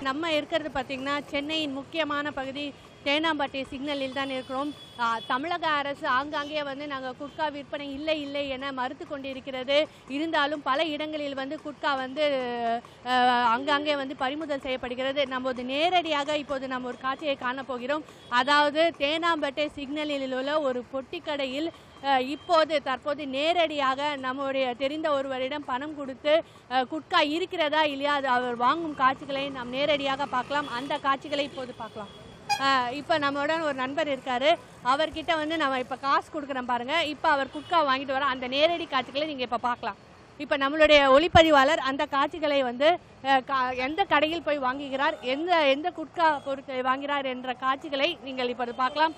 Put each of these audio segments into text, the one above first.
நம்ம இருக்கிறது பார்த்திங்கன்னா சென்னையின் முக்கியமான பகுதி தேனாம்பட்டி சிக்னலில் தான் இருக்கிறோம் ஆ, தமிழக அரசு ஆங்காங்கே வந்து நாங்கள் குட்கா விற்பனை இல்லை இல்லை என மறுத்து கொண்டிருக்கிறது இருந்தாலும் பல இடங்களில் வந்து குட்கா வந்து ஆ, அங்கங்கே வந்து பறிமுதல் செய்யப்படுகிறது நம்ம ஒரு நேரடியாக இப்போது நம்ம ஒரு காட்சியை காணப்போகிறோம் அதாவது தேனாம்பேட்டை சிக்னலில் உள்ள ஒரு பொட்டி கடையில் அஹ், இப்போது தற்போது நேரடியாக நம்முடைய தெரிந்த ஒருவரிடம் பணம் கொடுத்து அஹ், குட்கா இருக்கிறதா இல்லையா அது அவர் வாங்கும் காட்சிகளை நாம் நேரடியாக பார்க்கலாம் அந்த காட்சிகளை இப்போது பார்க்கலாம் அஹ், இப்போ நம்மளுடன் ஒரு நண்பர் இருக்காரு அவர்கிட்ட வந்து நம்ம இப்போ காசு கொடுக்குறோம் பாருங்க இப்போ அவர் குட்கா வாங்கிட்டு வர அந்த நேரடி காட்சிகளை நீங்கள் இப்போ பார்க்கலாம் இப்போ நம்மளுடைய ஒளிப்பதிவாளர் அந்த காட்சிகளை வந்து அஹ், கா- எந்த கடையில் போய் வாங்குகிறார் எந்த எந்த குட்கா பொருட்களை வாங்குகிறார் என்ற காட்சிகளை நீங்கள் இப்போது பார்க்கலாம்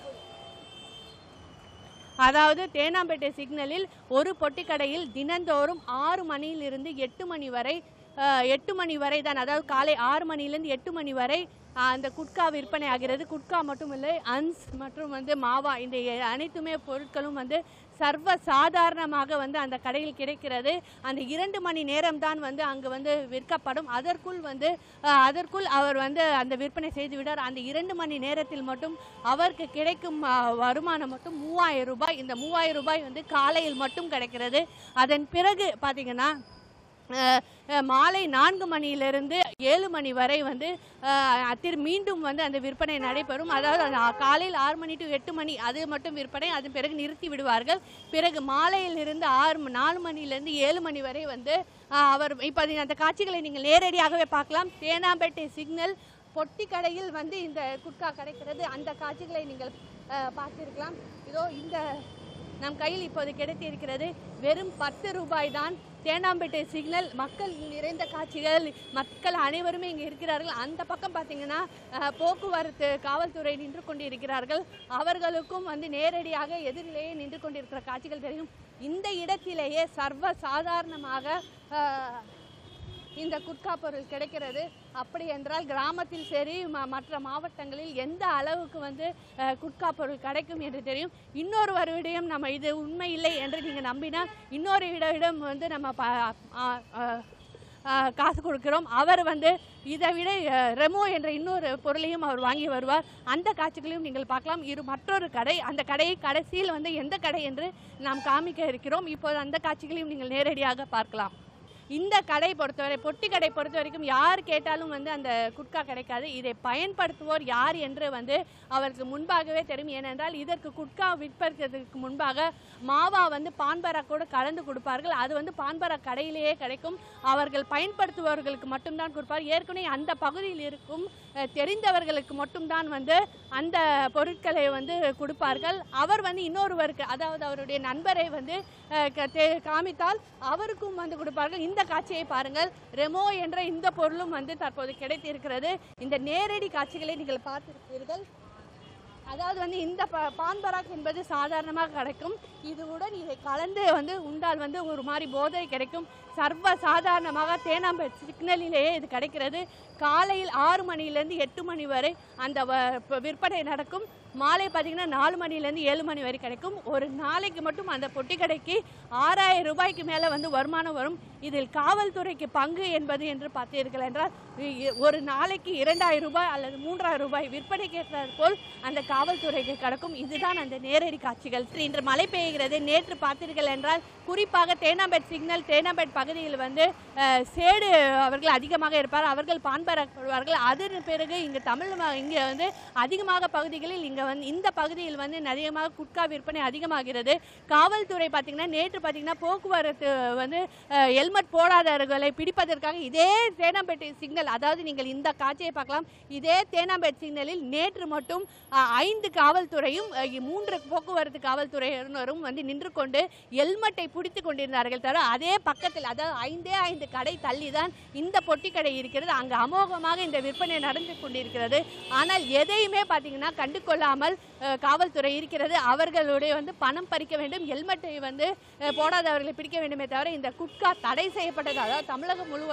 அதாவது தேனாம்பேட்டை சிக்னலில் ஒரு பொட்டி கடையில் தினந்தோறும் ஆறு மணியிலிருந்து எட்டு மணி வரை அஹ், எட்டு மணி வரை தான் அதாவது காலை ஆறு மணியிலிருந்து எட்டு மணி வரை அஹ், அந்த குட்கா விற்பனை ஆகிறது குட்கா மட்டும் இல்லை அன்ஸ் மற்றும் வந்து மாவா இந்த எ- அனைத்துமே பொருட்களும் வந்து சர்வ சாதாரணமாக வந்து அந்த கடையில் கிடைக்கிறது அந்த இரண்டு மணி நேரம் தான் வந்து அங்கு வந்து விற்கப்படும் அதற்குள் வந்து அஹ், அதற்குள் அவர் வந்து அந்த விற்பனை செய்து விடார் அந்த இரண்டு மணி நேரத்தில் மட்டும் அவருக்கு கிடைக்கும் அஹ், வருமானம் மட்டும் மூவாயிரம் ரூபாய் இந்த மூவாயிரம் ரூபாய் வந்து காலையில் மட்டும் கிடைக்கிறது அதன் பிறகு பார்த்தீங்கன்னா அஹ், அஹ், மாலை நான்கு மணியிலிருந்து ஏழு மணி வரை வந்து அஹ், திரு மீண்டும் வந்து அந்த விற்பனை நடைபெறும் அதாவது அந்த காலையில் ஆறு மணி டு எட்டு மணி அது மட்டும் விற்பனை அதன் பிறகு நிறுத்தி விடுவார்கள் பிறகு மாலையிலிருந்து ஆறு ம- நாலு மணியிலிருந்து ஏழு மணி வரை வந்து அஹ், அவர் இப்போ அந்த காட்சிகளை நீங்கள் நேரடியாகவே பார்க்கலாம் தேனாம்பேட்டை சிக்னல் பொட்டி கடையில் வந்து இந்த குட்கா கிடைக்கிறது அந்த காட்சிகளை நீங்கள் அஹ், பார்த்திருக்கலாம் இதோ இந்த நம் கையில் இப்போது கிடைத்திருக்கிறது வெறும் பத்து ரூபாய் தான் தேனாம்பேட்டை சிக்னல் மக்கள் நிறைந்த காட்சிகள் மக்கள் அனைவருமே இங்கே இருக்கிறார்கள் அந்த பக்கம் பார்த்தீங்கன்னா அஹ், போக்குவரத்து காவல்துறை நின்று கொண்டிருக்கிறார்கள் அவர்களுக்கும் வந்து நேரடியாக எதிரிலேயே நின்று கொண்டிருக்கிற காட்சிகள் தெரியும் இந்த இடத்திலேயே சர்வ சாதாரணமாக அஹ், இந்த குட்கா பொருள் கிடைக்கிறது அப்படி என்றால் கிராமத்தில் சரி ம- மற்ற மாவட்டங்களில் எந்த அளவுக்கு வந்து அஹ், குட்கா பொருள் கிடைக்கும் என்று தெரியும் இன்னொரு வருடம் நம்ம இது உண்மை இல்லை என்று நீங்கள் நம்பினால் இன்னொரு இட- இடம் வந்து நம்ம ப- ஆ, ஆ, ஆ, காசு கொடுக்கிறோம் அவர் வந்து இதை விட அஹ், ரெமோ என்ற இன்னொரு பொருளையும் அவர் வாங்கி வருவார் அந்த காட்சிகளையும் நீங்கள் பார்க்கலாம் இரு மற்றொரு கடை அந்த கடையை கடைசியில் வந்து எந்த கடை என்று நாம் காமிக்க இருக்கிறோம் இப்போது அந்த காட்சிகளையும் நீங்கள் நேரடியாக பார்க்கலாம் இந்த கடை பொறுத்தவரை பொட்டி கடை பொறுத்த வரைக்கும் யார் கேட்டாலும் வந்து அந்த குட்கா கிடைக்காது இதை பயன்படுத்துவோர் யார் என்று வந்து அவருக்கு முன்பாகவே தெரியும் ஏனென்றால் இதற்கு குட்கா விற்பதற்கு முன்பாக மாவா வந்து பான்பரா கூட கலந்து கொடுப்பார்கள் அது வந்து பான்பரா கடையிலேயே கிடைக்கும் அவர்கள் பயன்படுத்துபவர்களுக்கு மட்டும்தான் கொடுப்பார் ஏற்கனவே அந்த பகுதியில் இருக்கும் அஹ், தெரிந்தவர்களுக்கு மட்டும்தான் வந்து அந்த பொருட்களை வந்து கொடுப்பார்கள் அவர் வந்து இன்னொருவருக்கு அதாவது அவருடைய நண்பரை வந்து அஹ், க- தே- காமித்தால் அவருக்கும் வந்து கொடுப்பார்கள் இந்த காட்சியை பாருங்கள் ரெமோ என்ற இந்த பொருளும் வந்து தற்போது கிடைத்திருக்கிறது இந்த நேரடி காட்சிகளை நீங்கள் பார்த்திருப்பீர்கள் அதாவது வந்து இந்த ப- பான் பராக் என்பது சாதாரணமாக கிடைக்கும் இதுவுடன் இதை கலந்து வந்து உண்டால் வந்து ஒரு மாதிரி போதை கிடைக்கும் சர்வ சாதாரணமாக தேனாம்பேட் சிக்னலிலேயே இது கிடைக்கிறது காலையில் ஆறு மணியிலேருந்து எட்டு மணி வரை அந்த வ- ப- விற்பனை நடக்கும் மாலை பார்த்தீங்கன்னா நாலு மணிலேருந்து ஏழு மணி வரை கிடைக்கும் ஒரு நாளைக்கு மட்டும் அந்த பொட்டி கடைக்கு ஆறாயிரம் ரூபாய்க்கு மேலே வந்து வருமானம் வரும் இதில் காவல்துறைக்கு பங்கு என்பது என்று பார்த்தீர்கள் என்றால் இ- இ- ஒரு நாளைக்கு இரண்டாயிரம் ரூபாய் அல்லது மூன்றாயிரம் ரூபாய் விற்பனைக்கு ஏற்றாற் போல் அந்த காவல்துறைக்கு கிடக்கும் இதுதான் அந்த நேரடி காட்சிகள் இன்று மழை பெய்கிறது நேற்று பார்த்தீர்கள் என்றால் குறிப்பாக தேனாம்பேட் சிக்னல் தேனாம்பேட் பகுதியில் வந்து அஹ், சேடு அவர்கள் அதிகமாக இருப்பார் அவர்கள் பான்பரப்படுவார்கள் அதன் பிறகு இங்கு தமிழ் ம- இங்கே வந்து அதிகமாக பகுதிகளில் இங்கே வந்து இந்த பகுதியில் வந்து அதிகமாக குட்கா விற்பனை அதிகமாகிறது காவல்துறை பார்த்தீங்கன்னா நேற்று பார்த்தீங்கன்னா போக்குவரத்து வந்து அஹ், ஹெல்மெட் போடாதவர்களை பிடிப்பதற்காக இதே தேனாம்பேட்டை சிக்னல் அதாவது நீங்கள் இந்த காட்சியை பார்க்கலாம் இதே தேனாம்பேட் சிக்னலில் நேற்று மட்டும் அஹ், ஐந்து காவல்துறையும் அஹ், மூன்று போக்குவரத்து காவல்துறையினரும் வந்து நின்று கொண்டு ஹெல்மெட்டை பிடித்து கொண்டிருந்தார்கள் தவிர அதே பக்கத்தில் அதாவது ஐந்தே ஐந்து கடை தள்ளி தான் இந்த பொட்டி கடை இருக்கிறது அங்கு அமோகமாக இந்த விற்பனை நடந்து கொண்டிருக்கிறது ஆனால் எதையுமே பார்த்தீங்கன்னா கண்டு கொள்ளாமல் அஹ், காவல்துறை இருக்கிறது அவர்களுடைய வந்து பணம் பறிக்க வேண்டும் ஹெல்மெட்டை வந்து அஹ், போடாதவர்களை பிடிக்க வேண்டுமே தவிர இந்த குட்கா தடை செய்யப்பட்டது அதாவது தமிழகம் முழுவதும்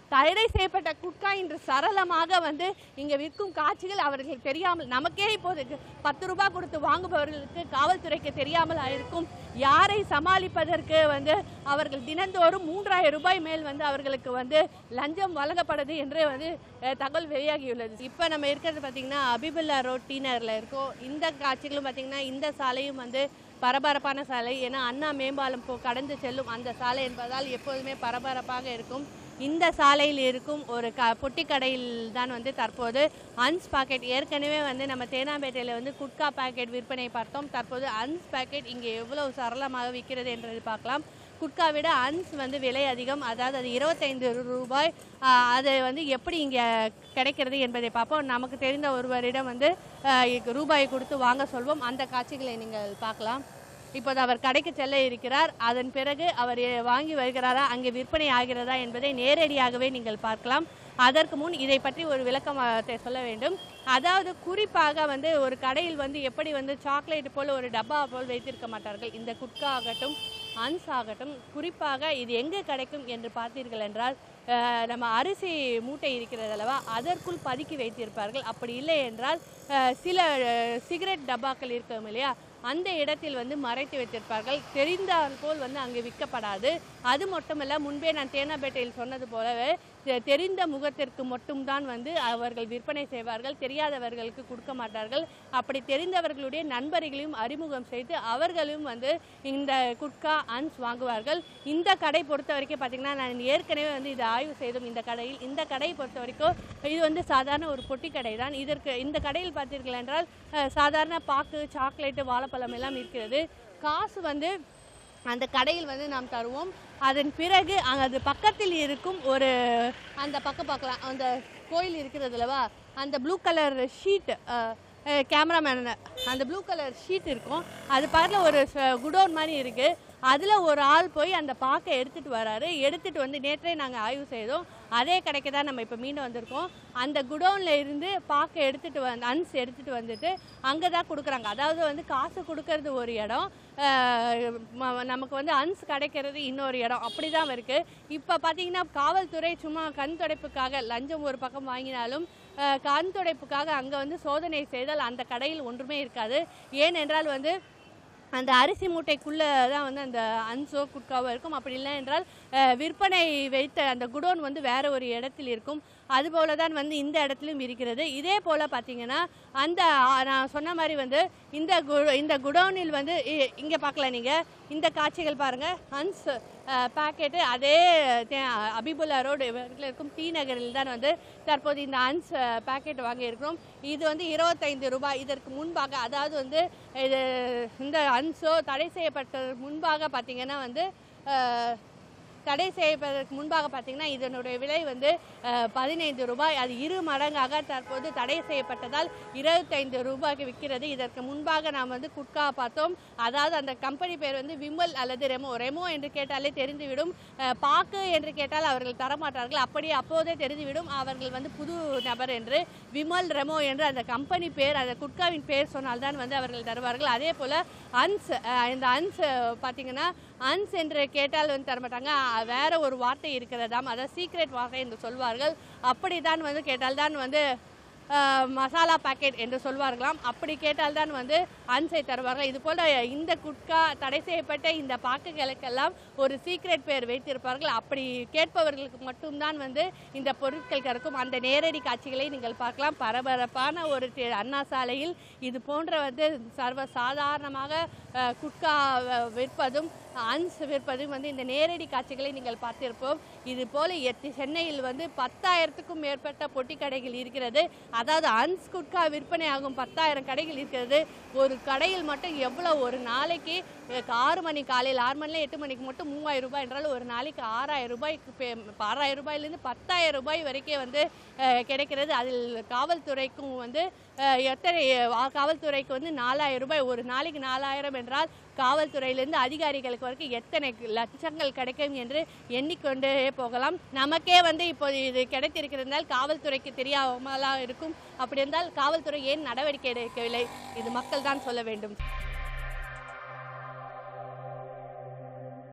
தடை செய்யப்பட்ட குட்கா இன்று சரளமாக வந்து இங்கே விற்கும் காட்சிகள் அவர்களுக்கு தெரியாமல் நமக்கே இப்போது பத்து ரூபாய் கொடுத்து வாங்குபவர்களுக்கு காவல்துறைக்கு தெரியாமல் இருக்கும் யாரை சமாளிப்பதற்கு வந்து அவர்கள் தினந்தோறும் மூன்றாயிரம் ரூபாய் மேல் வந்து அவர்களுக்கு வந்து லஞ்சம் வழங்கப்படுது என்று வந்து அஹ், தகவல் வெளியாகியுள்ளது இப்போ நம்ம இருக்கிறது பார்த்தீங்கன்னா அபிபுல்லா ரோட் டீனரில் இருக்கோம் இந்த காட்சிகளும் பார்த்தீங்கன்னா இந்த சாலையும் வந்து பரபரப்பான சாலை ஏன்னா அண்ணா மேம்பாலம் போ கடந்து செல்லும் அந்த சாலை என்பதால் எப்போதுமே பரபரப்பாக இருக்கும் இந்த சாலையில் இருக்கும் ஒரு க பொட்டி கடையில் தான் வந்து தற்போது அன்ஸ் பாக்கெட் ஏற்கனவே வந்து நம்ம தேனாம்பேட்டையில் வந்து குட்கா பாக்கெட் விற்பனை பார்த்தோம் தற்போது அன்ஸ் பாக்கெட் இங்கே எவ்வளவு சரளமாக விற்கிறது என்றது பார்க்கலாம் குட்கா விட அன்ஸ் வந்து விலை அதிகம் அதாவது அது இருபத்தைந்து ரூபாய் ஆஹ் அது வந்து எப்படி இங்கே கிடைக்கிறது என்பதை பார்ப்போம் நமக்கு தெரிந்த ஒருவரிடம் வந்து ஆஹ் ரூபாயை கொடுத்து வாங்க சொல்வோம் அந்த காட்சிகளை நீங்கள் பார்க்கலாம் இப்போது அவர் கடைக்கு செல்ல இருக்கிறார் அதன் பிறகு அவர் எ- வாங்கி வருகிறாரா அங்கே விற்பனை ஆகிறதா என்பதை நேரடியாகவே நீங்கள் பார்க்கலாம் அதற்கு முன் இதை பற்றி ஒரு விளக்கம் அஹ், தெ- சொல்ல வேண்டும் அதாவது குறிப்பாக வந்து ஒரு கடையில் வந்து எப்படி வந்து சாக்லேட் போல் ஒரு டப்பா போல் வைத்திருக்க மாட்டார்கள் இந்த குட்கா ஆகட்டும் அன்ஸ் ஆகட்டும் குறிப்பாக இது எங்கே கிடைக்கும் என்று பார்த்தீர்கள் என்றால் அஹ், நம்ம அரிசி மூட்டை இருக்கிறது அல்லவா அதற்குள் பதுக்கி வைத்திருப்பார்கள் அப்படி இல்லை என்றால் அஹ், சில அஹ், சிகரெட் டப்பாக்கள் இருக்கும் இல்லையா அந்த இடத்தில் வந்து மறைத்து வைத்திருப்பார்கள் தெரிந்தால் போல் வந்து அங்கே விற்கப்படாது அது மட்டுமல்ல முன்பே நான் தேனாப்பேட்டையில் சொன்னது போலவே தெ- தெரிந்த முகத்திற்கு மட்டும்தான் வந்து அவர்கள் விற்பனை செய்வார்கள் தெரியாதவர்களுக்கு கொடுக்க மாட்டார்கள் அப்படி தெரிந்தவர்களுடைய நண்பர்களையும் அறிமுகம் செய்து அவர்களும் வந்து இந்த குட்கா அன்ஸ் வாங்குவார்கள் இந்த கடை பொறுத்த வரைக்கும் பார்த்தீங்கன்னா நான் ஏற்கனவே வந்து இதை ஆய்வு செய்தோம் இந்த கடையில் இந்த கடையை பொறுத்த வரைக்கும் இது வந்து சாதாரண ஒரு பொட்டி கடை தான் இதற்கு இந்த கடையில் பார்த்தீர்கள் என்றால் அஹ், சாதாரண பாக்கு சாக்லேட்டு வாழைப்பழம் எல்லாம் இருக்கிறது காசு வந்து அந்த கடையில் வந்து நாம் தருவோம் அதன் பிறகு அங்க அது பக்கத்தில் இருக்கும் ஒரு அந்த பக்கம் பார்க்கலாம் அந்த கோயில் இருக்கிறது அல்லவா அந்த ப்ளூ கலர் ஷீட் கேமராமேன் அந்த ப்ளூ கலர் ஷீட் இருக்கும் அது பக்கத்தில் ஒரு குடோன் மாதிரி இருக்குது அதில் ஒரு ஆள் போய் அந்த பாக்கை எடுத்துகிட்டு வராரு எடுத்துகிட்டு வந்து நேற்றே நாங்கள் ஆய்வு செய்தோம் அதே கடைக்கு தான் நம்ம இப்போ மீண்டும் வந்திருக்கோம் அந்த குடோனில் இருந்து பாக்கை எடுத்துகிட்டு வந்து அன்ஸ் எடுத்துகிட்டு வந்துட்டு அங்கே தான் கொடுக்குறாங்க அதாவது வந்து காசு கொடுக்கறது ஒரு இடம் அஹ், ம- நமக்கு வந்து அன்ஸ் கிடைக்கிறது இன்னொரு இடம் அப்படி தான் இருக்குது இப்போ பார்த்தீங்கன்னா காவல்துறை சும்மா கண் துடைப்புக்காக லஞ்சம் ஒரு பக்கம் வாங்கினாலும் அஹ், கண் துடைப்புக்காக அங்கே வந்து சோதனை செய்தால் அந்த கடையில் ஒன்றுமே இருக்காது ஏனென்றால் வந்து அந்த அரிசி மூட்டைக்குள்ளே தான் வந்து அந்த அன்சோ குட்காவோ இருக்கும் அப்படி இல்லை என்றால் அஹ், விற்பனை வைத்த அந்த குடோன் வந்து வேற ஒரு இடத்தில் இருக்கும் அதுபோல தான் வந்து இந்த இடத்துலையும் இருக்கிறது இதே போல் பார்த்தீங்கன்னா அந்த ஆ, நான் சொன்ன மாதிரி வந்து இந்த கு இந்த குடோனில் வந்து இங்கே பார்க்கல நீங்கள் இந்த காட்சிகள் பாருங்கள் ஹன்ஸ் பாக்கெட்டு அதே தே- அபிபுல்லா ரோடு இவர்கள் இருக்கும் டி நகரில் தான் வந்து தற்போது இந்த ஹன்ஸ் பாக்கெட் வாங்கியிருக்கிறோம் இது வந்து இருபத்தைந்து ரூபாய் இதற்கு முன்பாக அதாவது வந்து இது இந்த அன்ஸோ தடை செய்யப்பட்ட முன்பாக பார்த்தீங்கன்னா வந்து அஹ், தடை செய்யப்படுவதற்கு முன்பாக பார்த்தீங்கன்னா இதனுடைய விலை வந்து அஹ், பதினைந்து ரூபாய் அது இரு மடங்காக தற்போது தடை செய்யப்பட்டதால் இருபத்தைந்து ரூபாய்க்கு விற்கிறது இதற்கு முன்பாக நாம் வந்து குட்கா பார்த்தோம் அதாவது அந்த கம்பெனி பேர் வந்து விமல் அல்லது ரெமோ ரெமோ என்று கேட்டாலே தெரிந்துவிடும் அஹ், பாக்கு என்று கேட்டால் அவர்கள் தரமாட்டார்கள் அப்படியே அப்போதே தெரிந்துவிடும் அவர்கள் வந்து புது நபர் என்று விமல் ரெமோ என்று அந்த கம்பெனி பேர் அந்த குட்காவின் பேர் சொன்னால்தான் வந்து அவர்கள் தருவார்கள் அதே போல் அன்ஸ் அஹ், இந்த அன்ஸ் பார்த்தீங்கன்னா அன்ஸ் என்று கேட்டால் வந்து தரமாட்டாங்க அஹ், வேற ஒரு வார்த்தை இருக்கிறதாம் அதாவது சீக்ரெட் வார்த்தை என்று சொல்வார்கள் அப்படிதான் வந்து கேட்டால்தான் வந்து அஹ், மசாலா பாக்கெட் என்று சொல்வார்களாம் அப்படி கேட்டால்தான் வந்து அன்ஸை தருவார்கள் இது போல இந்த குட்கா தடை செய்யப்பட்ட இந்த பாக்குகளுக்கெல்லாம் ஒரு சீக்ரெட் பேர் வைத்திருப்பார்கள் அப்படி கேட்பவர்களுக்கு மட்டும்தான் வந்து இந்த பொருட்கள் கிடைக்கும் அந்த நேரடி காட்சிகளை நீங்கள் பார்க்கலாம் பரபரப்பான ஒரு தே- அண்ணா சாலையில் இது போன்ற வந்து சர்வ சாதாரணமாக அஹ், குட்கா அஹ், விற்பதும் அன்ஸ் விற்பதும் வந்து இந்த நேரடி காட்சிகளை நீங்கள் பார்த்திருப்போம் இது போல எட்டு சென்னையில் வந்து பத்தாயிரத்துக்கும் மேற்பட்ட பொட்டி கடைகள் இருக்கிறது அதாவது அன்ஸ் குட்கா விற்பனை ஆகும் பத்தாயிரம் கடைகள் இருக்கிறது ஒரு கடையில் மட்டும் எவ்வளோ ஒரு நாளைக்கு அஹ், ஆறு மணி காலையில் ஆறு மணில எட்டு மணிக்கு மட்டும் மூவாயிரம் ரூபாய் என்றால் ஒரு நாளைக்கு ஆறாயிரம் ரூபாய்க்கு பே- ஆறாயிரம் ரூபாயிலேருந்து பத்தாயிரம் ரூபாய் வரைக்கும் வந்து அஹ், கிடைக்கிறது அதில் காவல்துறைக்கும் வந்து அஹ், எத்தனை அஹ், காவல்துறைக்கு வந்து நாலாயிரம் ரூபாய் ஒரு நாளைக்கு நாலாயிரம் என்றால் காவல்துறையிலிருந்து அதிகாரிகளுக்கு வரைக்கும் எத்தனை லட்சங்கள் கிடைக்கும் என்று எண்ணிக்கொண்டே போகலாம் நமக்கே வந்து இப்போ இது கிடைத்திருக்கிறதால் காவல்துறைக்கு தெரியாமலா இருக்கும் அப்படி இருந்தால் காவல்துறை ஏன் நடவடிக்கை எடுக்கவில்லை இது மக்கள் தான் சொல்ல வேண்டும்